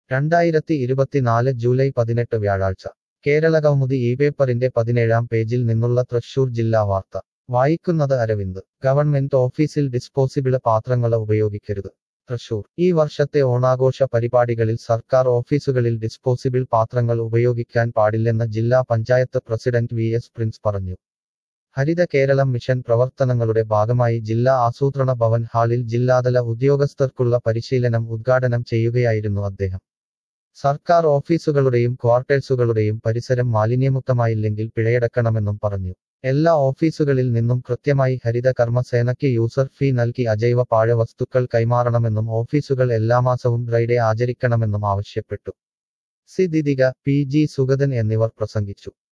രണ്ടായിരത്തി ഇരുപത്തിനാല് ജൂലൈ പതിനെട്ട് വ്യാഴാഴ്ച കേരളകൗമുദി ഈ പേപ്പറിന്റെ പതിനേഴാം പേജിൽ നിന്നുള്ള തൃശൂർ ജില്ലാ വാർത്ത വായിക്കുന്നത് അരവിന്ദ് ഗവൺമെന്റ് ഓഫീസിൽ ഡിസ്പോസിബിള് പാത്രങ്ങള് ഉപയോഗിക്കരുത് തൃശൂർ ഈ വർഷത്തെ ഓണാഘോഷ പരിപാടികളിൽ സർക്കാർ ഓഫീസുകളിൽ ഡിസ്പോസിബിൾ പാത്രങ്ങൾ ഉപയോഗിക്കാൻ പാടില്ലെന്ന് ജില്ലാ panchayat president V S Prince പറഞ്ഞു ഹരിത കേരളം മിഷൻ പ്രവർത്തനങ്ങളുടെ ഭാഗമായി ജില്ലാ ആസൂത്രണ ഭവൻ ഹാളിൽ ജില്ലാതല ഉദ്യോഗസ്ഥർക്കുള്ള പരിശീലനം ഉദ്ഘാടനം ചെയ്യുകയായിരുന്നു അദ്ദേഹം സർക്കാർ ഓഫീസുകളുടെയും ക്വാർട്ടേഴ്സുകളുടെയും പരിസരം മാലിന്യമുക്തമായില്ലെങ്കിൽ പിഴയടക്കണമെന്നും പറഞ്ഞു എല്ലാ ഓഫീസുകളിൽ നിന്നും കൃത്യമായി ഹരിത കർമ്മസേനയ്ക്ക് യൂസർ ഫീ നൽകി അജൈവ പാഴവസ്തുക്കൾ കൈമാറണമെന്നും ഓഫീസുകൾ എല്ലാ മാസവും ഡ്രൈഡേ ആചരിക്കണമെന്നും ആവശ്യപ്പെട്ടു C Didika P G Sugathan എന്നിവർ പ്രസംഗിച്ചു